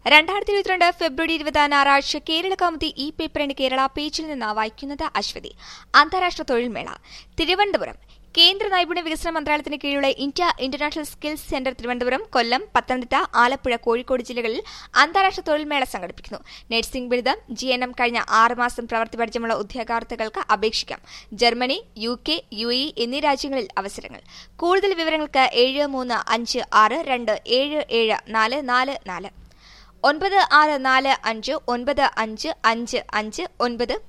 രണ്ടായിരത്തി ഇരുപത്തിരണ്ട് ഫെബ്രുവരി ഇരുപത് ഞായറാഴ്ച കേരള കൗമുദി ഈ പേപ്പറിന് കേരള പേജിൽ നിന്ന് വായിക്കുന്നത് അശ്വതി അന്താരാഷ്ട്ര തൊഴിൽമേള തിരുവനന്തപുരം കേന്ദ്ര നൈപുണ്യ വികസന മന്ത്രാലയത്തിന് കീഴിലുള്ള India international skills centre Thiruvananthapuram Kollam Pathanamthitta Alappuzha Kozhikode ജില്ലകളിൽ അന്താരാഷ്ട്ര തൊഴിൽമേള സംഘടിപ്പിക്കുന്നു നഴ്സിംഗ് ബിരുദം ജി എൻ എം കഴിഞ്ഞ ആറ് മാസം പ്രവൃത്തി പരിചയമുള്ള ഉദ്യോഗാർത്ഥികൾക്ക് അപേക്ഷിക്കാം Germany U K U A എന്നീ രാജ്യങ്ങളിൽ അവസരങ്ങൾ കൂടുതൽ വിവരങ്ങൾക്ക് ഏഴ് മൂന്ന് അഞ്ച് ആറ് രണ്ട് ഏഴ് ഏഴ് നാല് നാല് നാല് ഒൻപത് ആറ് നാല് അഞ്ച് ഒൻപത് അഞ്ച് അഞ്ച് അഞ്ച് ഒൻപത്